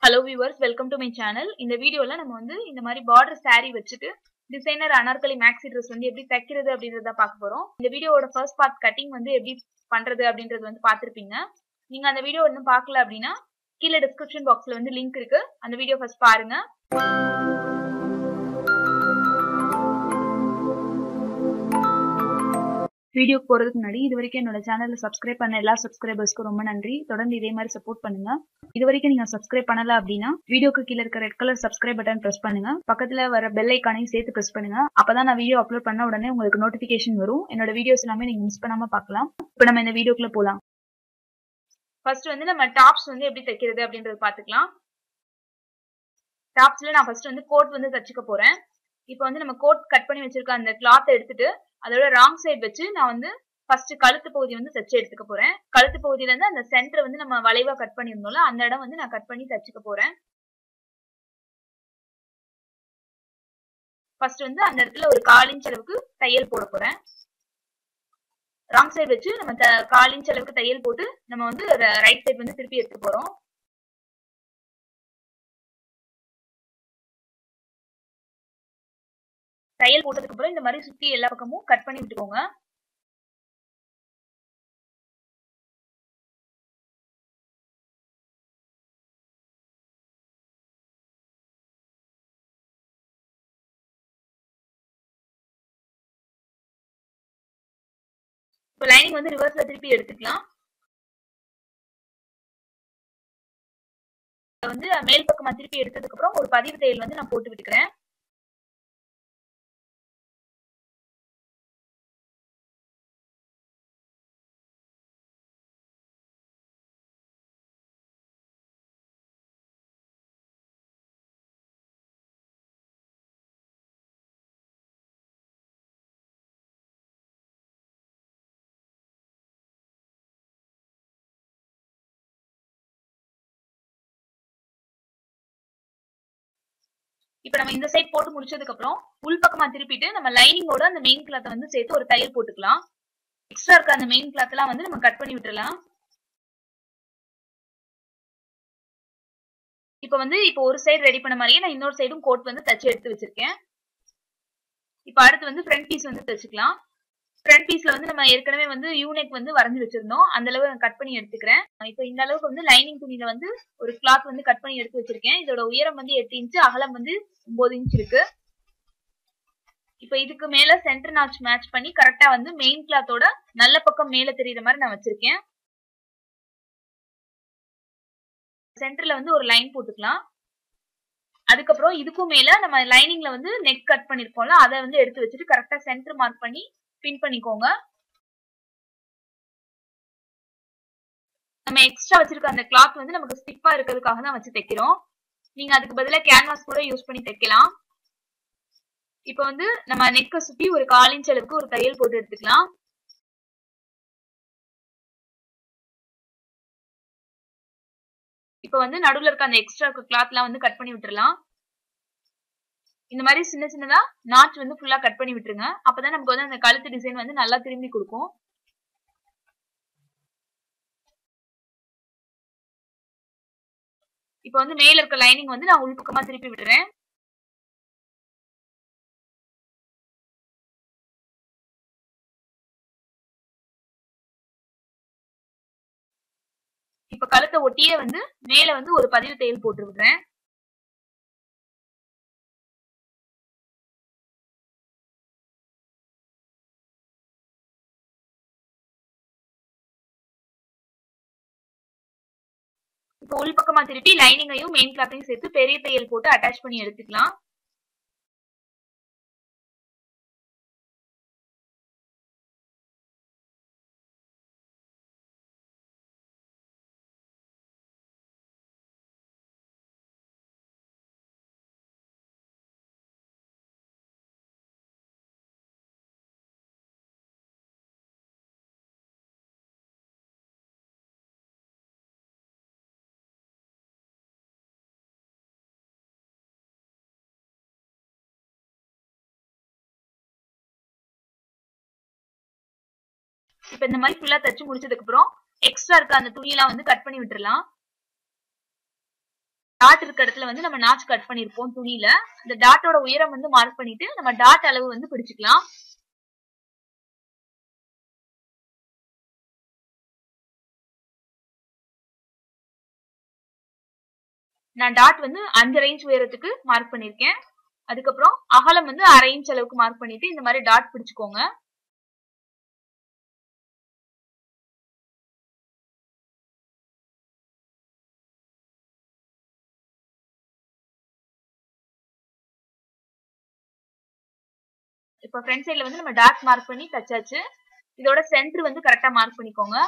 hello viewers welcome to my channel இந்த வீடியோல நம்ம வந்து இந்த மாதிரி பார்டர் saree வச்சுட்டு டிசைனர் அனார்கலி மேக்ஸி ட்ரெஸ் வந்து எப்படி தைக்கிறது அப்படின்றத பார்க்க போறோம் இந்த வீடியோவோட ஃபர்ஸ்ட் பார்ட் கட்டிங் வந்து எப்படி பண்றது அப்படின்றது வந்து பார்த்திருப்பீங்க நீங்க அந்த வீடியோ இன்னும் பார்க்கல அப்படின்னா கீழே டிஸ்கிரிப்ஷன் பாக்ஸ்ல வந்து லிங்க் இருக்கு அந்த வீடியோ ஃபர்ஸ்ட் பாருங்க வீடியோ போறதுக்கு முன்னாடி இது வரைக்கும் என்னோட சேனல்ல சப்ஸ்கிரைப் பண்ண எல்லா சப்ஸ்கிரைபர்ஸ்க்கும் ரொம்ப நன்றி தொடர்ந்து இதே மாதிரி சப்போர்ட் பண்ணுங்க இது வரைக்கும் நீங்க சப்ஸ்கிரைப் பண்ணல அப்படின்னா வீடியோக்கு கீழே இருக்க red colour subscribe button press பண்ணுங்க பக்கத்துல வர பெல் ஐக்கானையும் சேர்த்து பிரஸ் பண்ணுங்க அப்பதான் நான் வீடியோ அப்லோட் பண்ண உடனே உங்களுக்கு நோட்டிபிகேஷன் வரும் என்னோட வீடியோஸ் எல்லாமே நீங்க மிஸ் பண்ணாம பார்க்கலாம் இப்போ நம்ம இந்த வீடியோக்குள்ள போலாம் ஃபர்ஸ்ட் வந்து நம்ம டாப்ஸ் வந்து எப்படி தைக்கிறது அப்படின்றது பாத்துக்கலாம் டாப்ஸ்ல நான் ஃபர்ஸ்ட் வந்து கோட் வந்து தச்சுக்க போறேன் இப்போ வந்து நம்ம கோட் கட் பண்ணி வச்சிருக்க அந்த கிளாத் எடுத்துட்டு அதோட ராங் சைடு வச்சு நான் வந்து ஃபர்ஸ்ட் கழுத்து பகுதி வந்து தச்சு எடுத்துக்க போறேன் கழுத்து பகுதியில இருந்து அந்த சென்டர் வந்து நம்ம வளைவா கட் பண்ணியிருந்தோம்ல அந்த இடம் வந்து நான் கட் பண்ணி தச்சுக்க போறேன் ஃபர்ஸ்ட் வந்து அந்த இடத்துல ஒரு கால் இன்ச் அளவுக்கு தையல் போட போறேன் ராங் சைடு வச்சு நம்ம கால் இன்ச் அளவுக்கு தையல் போட்டு நம்ம வந்து ரைட் சைடு வந்து திருப்பி எடுத்து போறோம் தையல் போட்டதுக்கு அப்புறம் இந்த மாதிரி சுத்தி எல்லா பக்கமும் கட் பண்ணி விட்டுக்கோங்க இப்போ லைனிங் வந்து ரிவர்ஸ்ல திருப்பி எடுத்துக்கலாம் வந்து மேல் பக்கமா திருப்பி எடுத்ததுக்கு அப்புறம் ஒரு பதிவு தையல் வந்து நான் போட்டு விட்டுக்கிறேன் இப்ப நம்ம இந்த சைட் போட்டு முடிச்சதுக்கு அப்புறம் உள் பக்கமா திருப்பிட்டு நம்ம லைனிங்கோட அந்த மெயின் கிளாத்தை வந்து சேர்த்து ஒரு தையல் போட்டுக்கலாம் எக்ஸ்ட்ரா இருக்க அந்த மெயின் கிளாத் எல்லாம் வந்து நம்ம கட் பண்ணி விட்டுறலாம் இப்ப வந்து இப்போ ஒரு சைடு ரெடி பண்ண மாதிரியே நான் இன்னொரு சைடும் கோட் வந்து தச்சு எடுத்து வச்சிருக்கேன் இப்ப அடுத்து வந்து ஃப்ரண்ட் பீஸ் வந்து தச்சுக்கலாம் ஃப்ரண்ட் பீஸ்ல வந்து நம்ம ஏற்கனவே வந்து யூனெக் வந்து வரைஞ்சு வச்சிருந்தோம் அந்த அளவு நான் கட் பண்ணி எடுத்துக்கிறேன் இப்போ இந்த அளவுக்கு வந்து லைனிங் துணியில வந்து ஒரு கிளாத் வந்து கட் பண்ணி எடுத்து வச்சிருக்கேன் இதோட உயரம் வந்து எட்டு இன்ச்சு அகலம் வந்து ஒன்பது இன்ச் இருக்கு இப்போ இதுக்கு மேல சென்டர் நாச் மேட்ச் பண்ணி கரெக்டா வந்து மெயின் கிளாத்தோட நல்ல பக்கம் மேல தெரியுற மாதிரி நான் வச்சிருக்கேன் சென்டர்ல வந்து ஒரு லைன் போட்டுக்கலாம் அதுக்கப்புறம் இதுக்கும் மேல நம்ம லைனிங்ல வந்து நெக் கட் பண்ணிருக்கோம்ல அதை வந்து எடுத்து வச்சுட்டு கரெக்டா சென்டர் மார்க் பண்ணி பின் பண்ணிக்கோங்க நம்ம எக்ஸ்ட்ரா வச்சிருக்க அந்த கிளாத் வந்து நமக்கு ஸ்டிப்பா இருக்கிறதுக்காக தான் வச்சு தைக்கிறோம் நீங்க அதுக்கு பதிலாக கேன்வாஸ் கூட யூஸ் பண்ணி தைக்கலாம் இப்போ வந்து நம்ம நெக்கை சுத்தி ஒரு கால் இன்ச் அளவுக்கு ஒரு தையல் போட்டு எடுத்துக்கலாம் இப்போ வந்து நடுவுல இருக்க அந்த எக்ஸ்ட்ரா கிளாத்லாம் வந்து கட் பண்ணி விட்டுறலாம் இந்த மாதிரி சின்ன சின்னதா நாச் வந்து ஃபுல்லா கட் பண்ணி விட்டுருங்க அப்பதான் நமக்கு வந்து அந்த கழுத்து டிசைன் வந்து நல்லா திரும்பி கொடுக்கும் இப்போ வந்து மேல இருக்க லைனிங் வந்து நான் உள்பக்கமா திருப்பி விடுறேன் இப்ப கழுத்தை ஒட்டியே வந்து மேல வந்து ஒரு பதிவு தையல் போட்டு விடுறேன் இப்போ உள் பக்கமா திருப்பி லைனிங்கையும் மெயின் கிளாத்தையும் சேர்த்து பெரிய தையல் போட்டு அட்டாச் பண்ணி எடுத்துக்கலாம் இப்ப இந்த மாதிரி ஃபுல்லா தச்சு முடிச்சதுக்கு அப்புறம் எக்ஸ்ட்ரா இருக்க அந்த துணியெல்லாம் வந்து கட் பண்ணி விட்டுறலாம் டாட் இருக்க இடத்துல வந்து நம்ம நாச் கட் பண்ணிருப்போம் துணியில இந்த டாட்டோட உயரம் வந்து மார்க் பண்ணிட்டு நம்ம டாட் அளவு வந்து பிடிச்சுக்கலாம் நான் டாட் வந்து அஞ்சரை இன்ச் உயரத்துக்கு மார்க் பண்ணிருக்கேன் அதுக்கப்புறம் அகலம் வந்து அரை இன்ச் அளவுக்கு மார்க் பண்ணிட்டு இந்த மாதிரி டாட் பிடிச்சுக்கோங்க இப்போ ஃப்ரண்ட் சைடுல வந்து நம்ம டாட் மார்க் பண்ணி தச்சாச்சு இதோட சென்டர் வந்து கரெக்டா மார்க் பண்ணிக்கோங்க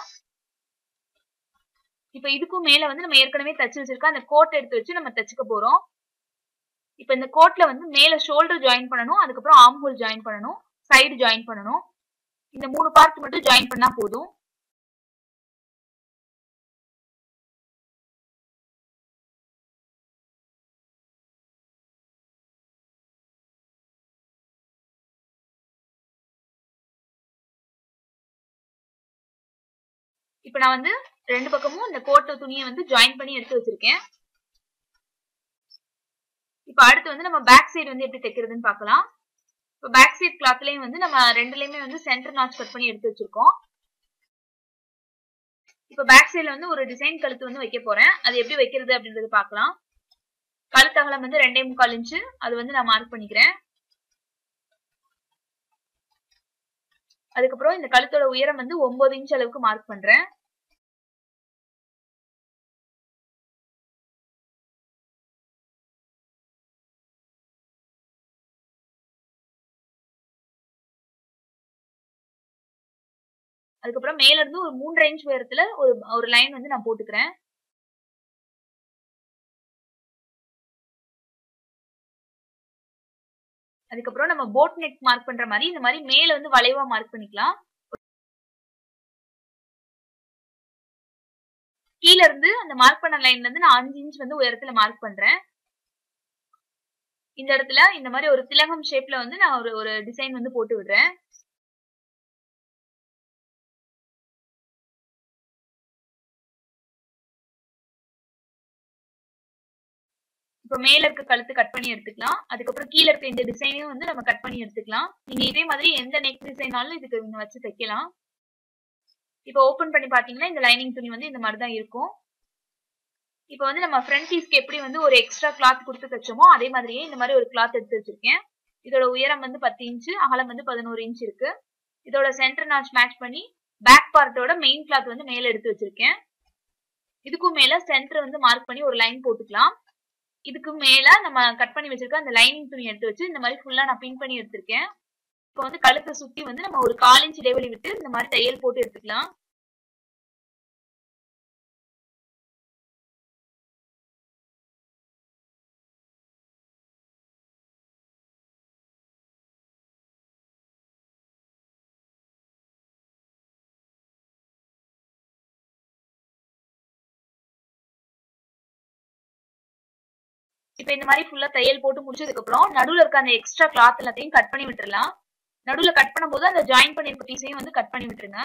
இப்போ இதுக்கும் மேல வந்து நம்ம ஏற்கனவே தச்சு வச்சிருக்க அந்த கோட் எடுத்து வச்சு நம்ம தச்சுக்க போறோம் இப்போ இந்த கோட்ல வந்து மேல ஷோல்டர் ஜாயின் பண்ணணும் அதுக்கப்புறம் ஆர்ம் ஹோல் ஜாயின் பண்ணணும் சைடு ஜாயின் பண்ணணும் இந்த மூணு பார்ட் மட்டும் ஜாயின் பண்ணா போதும் இப்ப நான் வந்து ரெண்டு பக்கமும் இந்த கோட்டு துணியை வந்து ஜாயின் பண்ணி எடுத்து வச்சிருக்கேன் இப்ப அடுத்து வந்து நம்ம பேக் சைடு வந்து எப்படி தைக்கிறதுன்னு பார்க்கலாம் இப்போ பேக் சைட் கிளாத்லயும் வந்து நம்ம ரெண்டுலயுமே வந்து சென்டர் நாச் கட் பண்ணி எடுத்து வச்சிருக்கோம் இப்போ பேக் சைடுல வந்து ஒரு டிசைன் கழுத்து வந்து வைக்க போறேன் அது எப்படி வைக்கிறது அப்படின்றது பார்க்கலாம் கழுத்தகலம் வந்து ரெண்டே முக்கால் இன்ச்சு அது வந்து நான் மார்க் பண்ணிக்கிறேன் அதுக்கப்புறம் இந்த கழுத்தோட உயரம் வந்து ஒன்பது இன்ச் அளவுக்கு மார்க் பண்றேன் அதுக்கப்புறம் மேல இருந்து ஒரு மூன்றரை இன்ச் உயரத்துல ஒரு ஒரு லைன் வந்து நான் போட்டுக்கிறேன் அதுக்கப்புறம் நம்ம போட் நெக் மார்க் பண்ற மாதிரி இந்த மாதிரி மேல வந்து வளைவா மார்க் பண்ணிக்கலாம் கீழ இருந்து அந்த மார்க் பண்ண லைன்ல இருந்து நான் அஞ்சு இன்ச் வந்து உயரத்துல மார்க் பண்றேன் இந்த இடத்துல இந்த மாதிரி ஒரு திலகம் ஷேப்ல வந்து நான் ஒரு ஒரு டிசைன் வந்து போட்டு விடுறேன் இப்போ மேல இருக்க கழுத்து கட் பண்ணி எடுத்துக்கலாம் அதுக்கப்புறம் கீழே இருக்க இந்த டிசைனையும் வந்து நம்ம கட் பண்ணி எடுத்துக்கலாம் நீங்க இதே மாதிரி எந்த நெக் டிசைனாலும் இதுக்கு நீங்க வச்சு தைக்கலாம் இப்போ ஓபன் பண்ணி பாத்தீங்கன்னா இந்த லைனிங் துணி வந்து இந்த மாதிரி தான் இருக்கும் இப்போ வந்து நம்ம ஃப்ரண்ட் பீஸ்க்கு எப்படி வந்து ஒரு எக்ஸ்ட்ரா கிளாத் கொடுத்து தைச்சோமோ அதே மாதிரியே இந்த மாதிரி ஒரு கிளாத் எடுத்து வச்சிருக்கேன் இதோட உயரம் வந்து பத்து இன்ச்சு அகலம் வந்து பதினோரு இன்ச் இருக்கு இதோட சென்டர் நாச் மேட்ச் பண்ணி பேக் பார்ட்டோட மெயின் கிளாத் வந்து மேல எடுத்து வச்சிருக்கேன் இதுக்கும் மேல சென்டர் வந்து மார்க் பண்ணி ஒரு லைன் போட்டுக்கலாம் இதுக்கு மேல நம்ம கட் பண்ணி வச்சிருக்க அந்த லைனிங் துணி எடுத்து வச்சு இந்த மாதிரி ஃபுல்லா நான் பின் பண்ணி எடுத்திருக்கேன் இப்போ வந்து கழுத்தை சுத்தி வந்து நம்ம ஒரு கால் இன்ச் இடைவெளி விட்டு இந்த மாதிரி தையல் போட்டு எடுத்துக்கலாம் இப்ப இந்த மாதிரி ஃபுல்லா தையல் போட்டு முடிச்சதுக்கு அப்புறம் நடுவுல இருக்க அந்த எக்ஸ்ட்ரா கிளாத் எல்லாத்தையும் கட் பண்ணி விட்டுறலாம் நடுவுல கட் பண்ணும்போது அந்த ஜாயின் பண்ணிருக்க பீஸையும் வந்து கட் பண்ணி விட்டுருங்க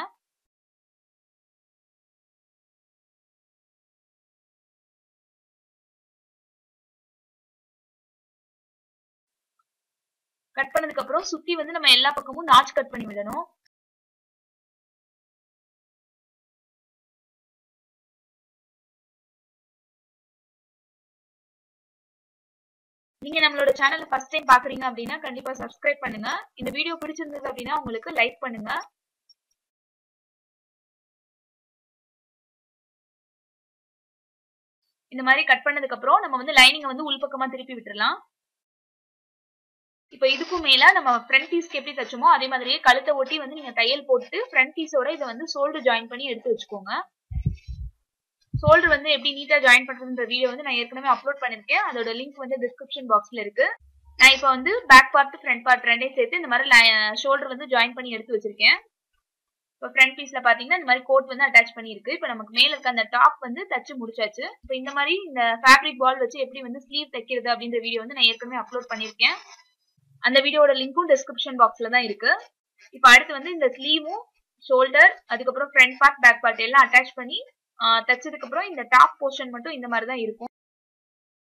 கட் பண்ணதுக்கு அப்புறம் சுத்தி வந்து நம்ம எல்லா பக்கமும் நாச் கட் பண்ணி விடணும் நீங்க நம்மளோட சேனலை ஃபர்ஸ்ட் டைம் பாக்குறீங்க அப்படின்னா கண்டிப்பா சப்ஸ்கிரைப் பண்ணுங்க இந்த வீடியோ பிடிச்சிருந்தது அப்படின்னா உங்களுக்கு லைக் பண்ணுங்க இந்த மாதிரி கட் பண்ணதுக்கு அப்புறம் நம்ம வந்து லைனிங்க வந்து உள்பக்கமா திருப்பி விட்டுறலாம் இப்போ இதுக்கும் மேல நம்ம ஃப்ரண்ட் பீஸ்க்கு எப்படி தைச்சோமோ அதே மாதிரியே கழுத்தை ஒட்டி வந்து நீங்க தையல் போட்டு ஃப்ரண்ட் பீஸோட இதை வந்து ஷோல்டர் ஜாயின் பண்ணி எடுத்து வச்சுக்கோங்க ஷோல்டர் வந்து எப்படி நீட்டா ஜாயின் பண்றதுன்ற வீடியோ வந்து நான் ஏற்கனவே அப்லோட் பண்ணிருக்கேன் அதோட லிங்க் வந்து டிஸ்கிரிப்ஷன் பாக்ஸ்ல இருக்கு நான் இப்போ வந்து பேக் பார்ட் ஃப்ரண்ட் பார்ட் ரெண்டையும் சேர்த்து இந்த மாதிரி ஷோல்டர் வந்து ஜாயின் பண்ணி எடுத்து வச்சிருக்கேன் இப்போ ஃப்ரண்ட் பீஸ்ல பாத்தீங்கன்னா இந்த மாதிரி கோட் வந்து அட்டாச் பண்ணிருக்கு இப்போ நமக்கு மேல இருக்க அந்த டாப் வந்து தச்சு முடிச்சாச்சு இப்போ இந்த மாதிரி இந்த ஃபேப்ரிக் பால் வச்சு எப்படி வந்து ஸ்லீவ் தைக்கிறது அப்படின்ற வீடியோ வந்து நான் ஏற்கனவே அப்லோட் பண்ணிருக்கேன் அந்த வீடியோட லிங்க்கும் டிஸ்கிரிப்ஷன் பாக்ஸ்ல தான் இருக்கு இப்போ அடுத்து வந்து இந்த ஸ்லீவும் ஷோல்டர் அதுக்கப்புறம் ஃப்ரண்ட் பார்ட் பேக் பார்ட் எல்லாம் அட்டாச் பண்ணி தச்சதுக்கு அப்புறம் இந்த டாப் போர்ஷன் மட்டும் இந்த மாதிரி தான் இருக்கும்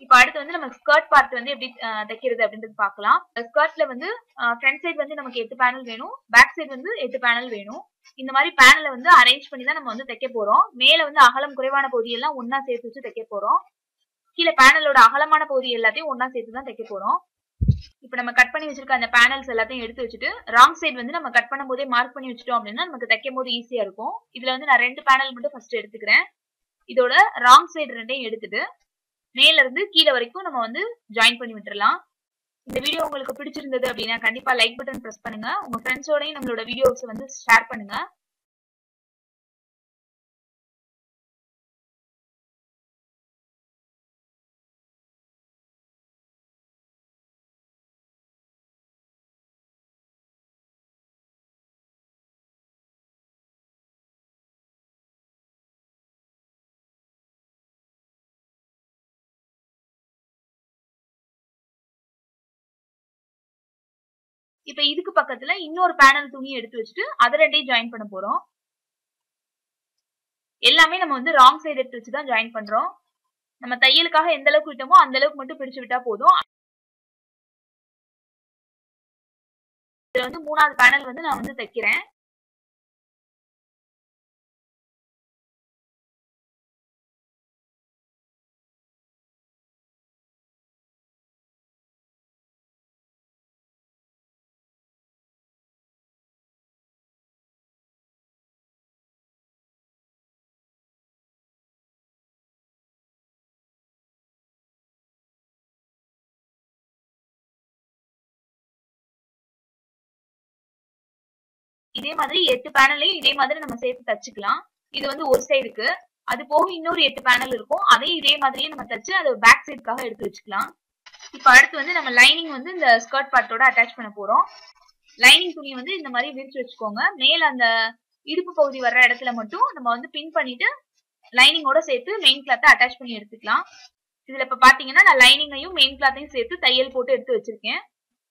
இப்போ அடுத்து வந்து நம்ம ஸ்கர்ட் பார்ட் வந்து எப்படி அஹ், தைக்கிறது அப்படின்றது பார்க்கலாம் ஸ்கர்ட்ல வந்து ஃப்ரண்ட் சைடு வந்து நமக்கு எட்டு பேனல் வேணும் பேக் சைடு வந்து எட்டு பேனல் வேணும் இந்த மாதிரி பேனலை வந்து அரேஞ்ச் பண்ணி தான் நம்ம வந்து தைக்க போறோம் மேல வந்து அகலம் குறைவான பகுதியெல்லாம் ஒண்ணா சேர்த்து வச்சு தைக்க போறோம் கீழே பேனலோட அகலமான பகுதி எல்லாத்தையும் ஒண்ணா சேர்த்து தான் தைக்க போறோம் இப்போ நம்ம கட் பண்ணி வச்சிருக்க அந்த பேனல்ஸ் எல்லாத்தையும் எடுத்து வச்சுட்டு ராங் சைடு வந்து நம்ம கட் பண்ணும் போதே மார்க் பண்ணி வச்சிட்டோம் அப்படின்னா நமக்கு தைக்கும் போது ஈஸியா இருக்கும் இதுல வந்து நான் ரெண்டு பேனல் மட்டும் ஃபர்ஸ்ட் எடுத்துக்கிறேன் இதோட ராங் சைடு ரெண்டையும் எடுத்துட்டு மேல இருந்து கீழே வரைக்கும் நம்ம வந்து ஜாயின் பண்ணி விட்டுறலாம் இந்த வீடியோ உங்களுக்கு பிடிச்சிருந்தது அப்படின்னா கண்டிப்பா லைக் பட்டன் பிரஸ் பண்ணுங்க உங்க ஃப்ரெண்ட்ஸோடயும் நம்மளோட வீடியோஸ் வந்து ஷேர் பண்ணுங்க இப்ப இதுக்கு பக்கத்துல இன்னொரு பேனல் துணி எடுத்து வச்சுட்டு அதை ரெண்டையும் ஜாயின் பண்ண போறோம் எல்லாமே நம்ம வந்து ராங் சைடு எடுத்து வச்சு தான் ஜாயின் பண்றோம் நம்ம தையலுக்காக எந்த அளவுக்கு விட்டோமோ அந்த அளவுக்கு மட்டும் பிடிச்சு விட்டா போதும் இதுல வந்து மூணாவது பேனல் வந்து நான் வந்து தைக்கிறேன் இதே மாதிரி எட்டு பேனலையும் இதே மாதிரி நம்ம சேர்த்து தச்சுக்கலாம் இது வந்து ஒரு சைடுக்கு அது போக இன்னொரு எட்டு பேனல் இருக்கும் அதையும் இதே மாதிரியே நம்ம தச்சு அதை பேக் சைடுக்காக எடுத்து வச்சுக்கலாம் இப்ப அடுத்து வந்து நம்ம லைனிங் வந்து இந்த ஸ்கர்ட் பார்ட்டோட அட்டாச் பண்ண போறோம் லைனிங் துணி வந்து இந்த மாதிரி விரிச்சு வச்சுக்கோங்க மேல அந்த இடுப்பு பகுதி வர்ற இடத்துல மட்டும் நம்ம வந்து பின் பண்ணிட்டு லைனிங்கோட சேர்த்து மெயின் கிளாத்தை அட்டாச் பண்ணி எடுத்துக்கலாம் இதுல இப்ப பாத்தீங்கன்னா நான் லைனிங்கையும் மெயின் கிளாத்தையும் சேர்த்து தையல் போட்டு எடுத்து வச்சிருக்கேன்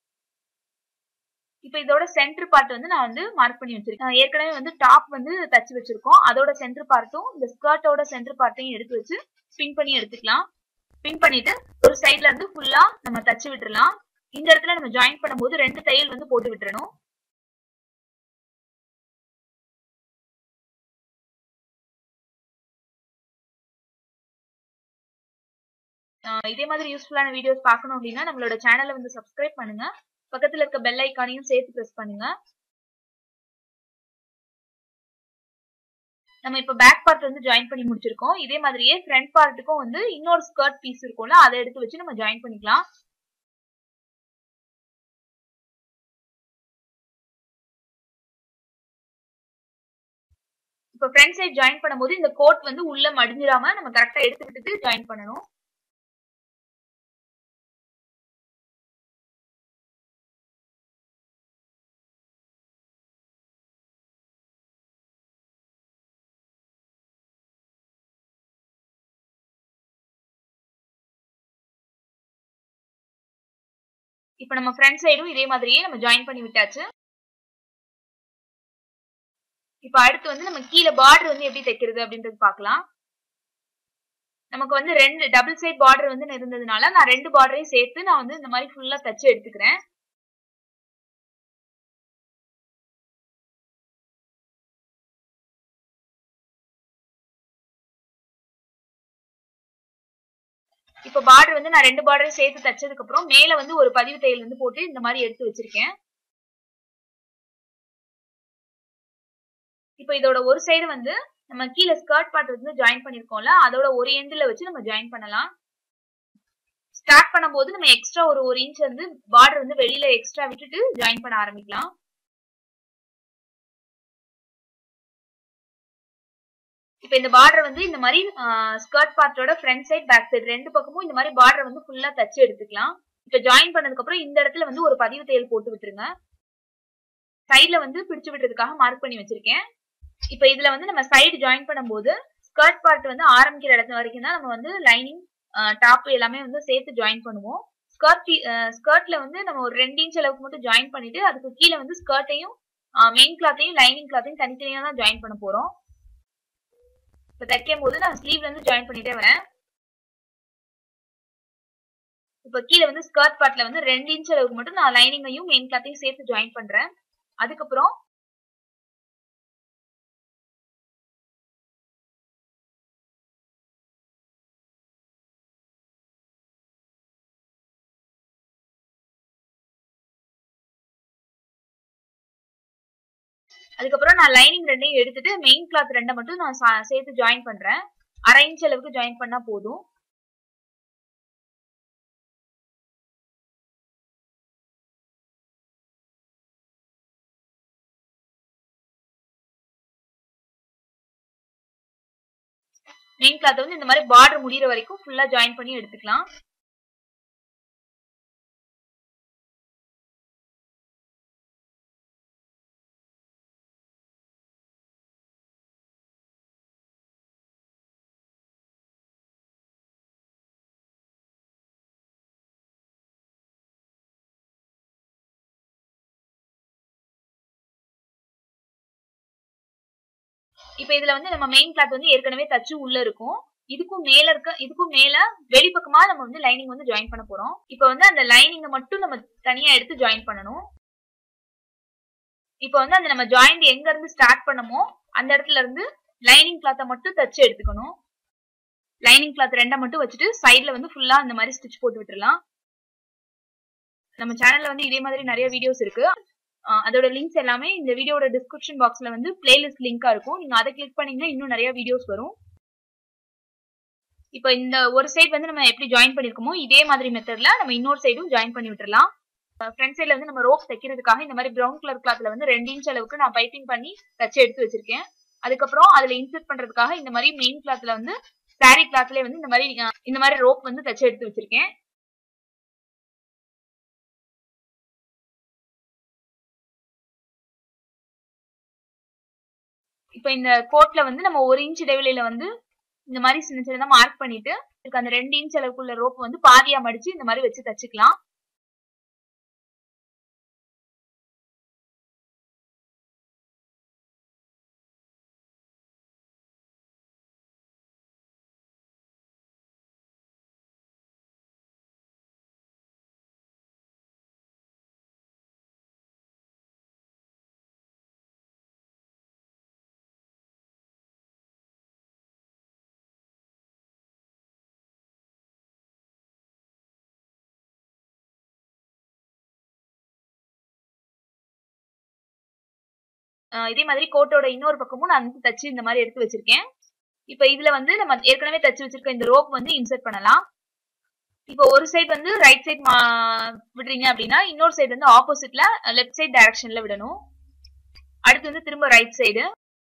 இப்ப இதோட சென்டர் பார்ட் வந்து நான் வந்து மார்க் பண்ணி வச்சிருக்கேன் ஏற்கனவே வந்து டாப் வந்து தச்சு வச்சிருக்கோம் அதோட சென்டர் பார்ட்டும் இந்த ஸ்கர்ட்டோட சென்டர் பார்ட்டையும் எடுத்து வச்சு பின் பண்ணி எடுத்துக்கலாம் பின் பண்ணிட்டு ஒரு சைட்ல இருந்து ஃபுல்லா நம்ம தச்சு விட்டுறலாம் இந்த இடத்துல நம்ம ஜாயின் பண்ணும்போது ரெண்டு தையல் வந்து போட்டு விட்டுறணும் இதே மாதிரி யூஸ்ஃபுல்லான வீடியோஸ் பார்க்கணும் அப்படின்னா நம்மளோட சேனலை வந்து சப்ஸ்கிரைப் பண்ணுங்க பக்கத்துல இருக்க பெல் ஐக்கானையும் சேர்த்து பிரஸ் பண்ணுங்க நம்ம இப்ப பேக் பார்ட் வந்து ஜாயின் பண்ணி முடிச்சிருக்கோம் இதே மாதிரியே ஃப்ரண்ட் பார்ட்டுக்கும் வந்து இன்னொரு ஸ்கர்ட் பீஸ் இருக்கும்ல அதை எடுத்து வச்சு நம்ம ஜாயின் பண்ணிக்கலாம் இப்ப ஃப்ரண்ட் சைட் ஜாயின் பண்ணும்போது இந்த கோட் வந்து உள்ள மடிஞ்சிடாம நம்ம கரெக்டா எடுத்து விட்டுட்டு ஜாயின் பண்ணணும் இப்ப நம்ம ஃப்ரண்ட் சைடும் இதே மாதிரியே நம்ம ஜாயின் பண்ணி விட்டாச்சு இப்ப அடுத்து வந்து நம்ம கீழே பார்டர் வந்து எப்படி தைக்கிறது அப்படின்றது பார்க்கலாம் நமக்கு வந்து ரெண்டு டபுள் சைட் பார்டர் வந்து இருந்ததுனால நான் ரெண்டு பார்டரையும் சேர்த்து நான் வந்து இந்த மாதிரி ஃபுல்லா தச்சு எடுத்துக்கிறேன் இப்ப பார்டர் வந்து நான் ரெண்டு பார்டரையும் சேர்த்து தச்சதுக்கு அப்புறம் மேல வந்து ஒரு பதிவு தையல் வந்து போட்டு இந்த மாதிரி எடுத்து வச்சிருக்கேன் இப்ப இதோட ஒரு சைடு வந்து நம்ம கீழே ஸ்கர்ட் பார்ட் வந்து ஜாயின் பண்ணிருக்கோம்ல அதோட ஒரு எண்ட்ல வச்சு நம்ம ஜாயின் பண்ணலாம் ஸ்டார்ட் பண்ணும்போது நம்ம எக்ஸ்ட்ரா ஒரு ஒரு இன்ச் வந்து பார்டர் வந்து வெளியில எக்ஸ்ட்ரா விட்டுட்டு ஜாயின் பண்ண ஆரம்பிக்கலாம் இப்ப இந்த பார்டர் வந்து இந்த மாதிரி ஸ்கர்ட் பார்ட்டோட ஃப்ரண்ட் சைட் பேக் சைடு ரெண்டு பக்கமும் இந்த மாதிரி பார்டர் வந்து ஃபுல்லா தச்சு எடுத்துக்கலாம் இப்ப ஜாயின் பண்ணதுக்கு அப்புறம் இந்த இடத்துல வந்து ஒரு பதிவு தையல் போட்டு விட்டுருங்க சைட்ல வந்து பிடிச்சு விடுறதுக்காக மார்க் பண்ணி வச்சிருக்கேன் இப்ப இதுல வந்து நம்ம சைடு ஜாயின் பண்ணும்போது ஸ்கர்ட் பார்ட் வந்து ஆரம்பிக்கிற இடத்து வரைக்கும் தான் நம்ம வந்து லைனிங் டாப் எல்லாமே வந்து சேர்த்து ஜாயின் பண்ணுவோம் ஸ்கர்ட் ஸ்கர்ட்ல வந்து நம்ம ஒரு ரெண்டு இன்ச் அளவுக்கு மட்டும் ஜாயின் பண்ணிட்டு அதுக்கு கீழே வந்து ஸ்கர்ட்டையும் மெயின் கிளாத்தையும் லைனிங் கிளாத்தையும் தனித்தனியா தான் ஜாயின் பண்ண போறோம் இப்ப தைக்கும் போது நான் ஸ்லீவ்ல இருந்து ஜாயின் பண்ணிட்டே வரேன் இப்ப கீழே வந்து ஸ்கர்ட் பார்ட்ல வந்து ரெண்டு இன்ச் அளவுக்கு மட்டும் நான் லைனிங்கையும் மெயின் கிளாத்தையும் சேர்த்து ஜாயின் பண்றேன் அதுக்கப்புறம் அதுக்கப்புறம் நான் லைனிங் ரெண்டையும் எடுத்துட்டு மெயின் கிளாத் ரெண்டை மட்டும் நான் சேர்த்து ஜாயின் பண்றேன் அரை இன்ச் அளவுக்கு ஜாயின் பண்ணா போதும் மெயின் கிளாத் வந்து இந்த மாதிரி பார்டர் முடியிற வரைக்கும் ஃபுல்லா ஜாயின் பண்ணி எடுத்துக்கலாம் இப்ப இதுல வந்து நம்ம மெயின் கிளாத் வந்து ஏற்கனவே தச்சு உள்ள இருக்கும் இதுக்கும் மேல இருக்க இதுக்கும் மேல வெளிப்பக்கமா நம்ம வந்து லைனிங் வந்து ஜாயின் பண்ண போறோம் இப்ப வந்து அந்த லைனிங்கை மட்டும் நம்ம தனியா எடுத்து ஜாயின் பண்ணணும் இப்ப வந்து அந்த நம்ம ஜாயிண்ட் எங்க இருந்து ஸ்டார்ட் பண்ணமோ அந்த இடத்துல இருந்து லைனிங் கிளாத்தை மட்டும் தச்சு எடுத்துக்கணும் லைனிங் கிளாத் ரெண்டை மட்டும் வச்சுட்டு சைட்ல வந்து ஃபுல்லா அந்த மாதிரி ஸ்டிச் போட்டு விட்டுறலாம் நம்ம சேனல்ல வந்து இதே மாதிரி நிறைய வீடியோஸ் இருக்கு அதோட லிங்க்ஸ் எல்லாமே இந்த வீடியோட டிஸ்கிரிப்ஷன் பாக்ஸ்ல வந்து பிளேலிஸ்ட் லிங்கா இருக்கும் நீங்க அதை கிளிக் பண்ணீங்கன்னா இன்னும் நிறைய வீடியோஸ் வரும் இப்போ இந்த ஒரு சைடு வந்து நம்ம எப்படி ஜாயின் பண்ணிருக்கோமோ இதே மாதிரி மெத்தட்ல நம்ம இன்னொரு சைடும் ஜாயின் பண்ணி விட்டுறலாம் ஃப்ரண்ட் சைட்ல வந்து நம்ம ரோப் தைக்கிறதுக்காக இந்த மாதிரி ப்ரௌன் கலர் கிளாத்ல வந்து ரெண்டு இன்ச் அளவுக்கு நான் பைப்பிங் பண்ணி தச்சு எடுத்து வச்சிருக்கேன் அதுக்கப்புறம் அதுல இன்சர்ட் பண்றதுக்காக இந்த மாதிரி மெயின் கிளாத்ல வந்து சாரி கிளாத்லயே வந்து இந்த மாதிரி இந்த மாதிரி ரோப் வந்து தச்சு எடுத்து வச்சிருக்கேன் இப்ப இந்த கோட்ல வந்து நம்ம ஒரு இன்ச் இடைவெளியில வந்து இந்த மாதிரி சின்ன சின்னதா மார்க் பண்ணிட்டு இதுக்கு அந்த ரெண்டு இன்ச் அளவுக்குள்ள ரோப் வந்து பாதியா மடிச்சு இந்த மாதிரி வச்சு தச்சுக்கலாம் இதே மாதிரி கோட்டோட இன்னொரு பக்கமும் நான் வந்து தச்சு இந்த மாதிரி எடுத்து வச்சிருக்கேன் இப்ப இதுல வந்து நம்ம ஏற்கனவே தச்சு வச்சிருக்க இந்த ரோப் வந்து இன்சர்ட் பண்ணலாம் இப்போ ஒரு சைடு வந்து ரைட் சைட் விடுறீங்க அப்படின்னா இன்னொரு சைடு வந்து ஆப்போசிட்ல லெஃப்ட் சைட் டைரக்ஷன்ல விடணும் அடுத்து வந்து திரும்ப ரைட் சைடு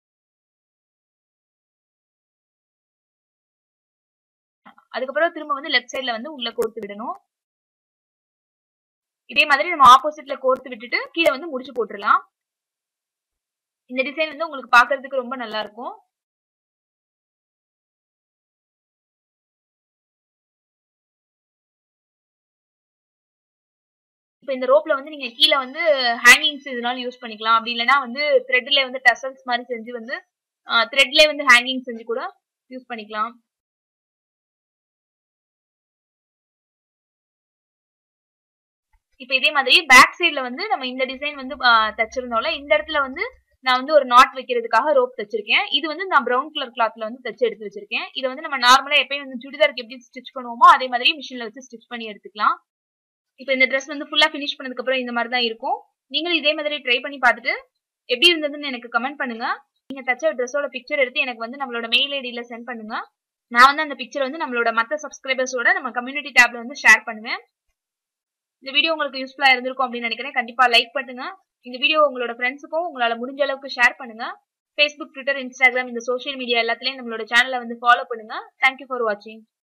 அதுக்கப்புறம் திரும்ப வந்து லெஃப்ட் சைட்ல வந்து உள்ள கோர்த்து விடணும் இதே மாதிரி நம்ம ஆப்போசிட்ல கோர்த்து விட்டுட்டு கீழே வந்து முடிச்சு போட்டுடலாம் இந்த டிசைன் வந்து உங்களுக்கு பாக்குறதுக்கு ரொம்ப நல்லா இருக்கும் இப்போ இந்த ரோப்ல வந்து நீங்க கீழே வந்து ஹேங்கிங்ஸ் இதனால யூஸ் பண்ணிக்கலாம் அப்படி இல்லைன்னா வந்து த்ரெட்ல வந்து டசல்ஸ் மாதிரி செஞ்சு வந்து த்ரெட்ல வந்து ஹேங்கிங் செஞ்சு கூட யூஸ் பண்ணிக்கலாம் இப்போ இதே மாதிரி பேக் சைட்ல வந்து நம்ம இந்த டிசைன் வந்து தச்சிருந்தோம்ல இந்த இடத்துல வந்து நான் வந்து ஒரு நாட் வைக்கிறதுக்காக ரோப் தச்சிருக்கேன் இது வந்து நான் ப்ரௌன் கலர் கிளாத்ல வந்து தச்சு எடுத்து வச்சிருக்கேன் இதை வந்து நம்ம நார்மலா எப்பயும் வந்து சுடிதாருக்கு எப்படி ஸ்டிச் பண்ணுவோமோ அதே மாதிரி மிஷின்ல வச்சு ஸ்டிச் பண்ணி எடுத்துக்கலாம் இப்போ இந்த ட்ரெஸ் வந்து ஃபுல்லா ஃபினிஷ் பண்ணதுக்கு அப்புறம் இந்த மாதிரி தான் இருக்கும் நீங்களும் இதே மாதிரி ட்ரை பண்ணி பார்த்துட்டு எப்படி இருந்ததுன்னு எனக்கு கமெண்ட் பண்ணுங்க நீங்க தச்ச ட்ரெஸ்ஸோட பிக்சர் எடுத்து எனக்கு வந்து நம்மளோட மெயில் ஐடியில சென்ட் பண்ணுங்க நான் வந்து அந்த பிக்சர் வந்து நம்மளோட மற்ற சப்ஸ்கிரைபர்ஸோட நம்ம கம்யூனிட்டி டேப்ல வந்து ஷேர் பண்ணுவேன் இந்த வீடியோ உங்களுக்கு யூஸ்ஃபுல்லா இருந்திருக்கும் அப்படின்னு நினைக்கிறேன் கண்டிப்பா லைக் பண்ணுங்க இந்த வீடியோ உங்களோட ஃப்ரெண்ட்ஸுக்கும் உங்களால முடிஞ்ச அளவுக்கு ஷேர் பண்ணுங்க ஃபேஸ்புக் ட்விட்டர் இன்ஸ்டாகிராம் இந்த சோஷியல் மீடியா எல்லாத்துலயும் நம்மளோட சேனலை வந்து ஃபாலோ பண்ணுங்க தேங்க்யூ ஃபார் வாட்சிங்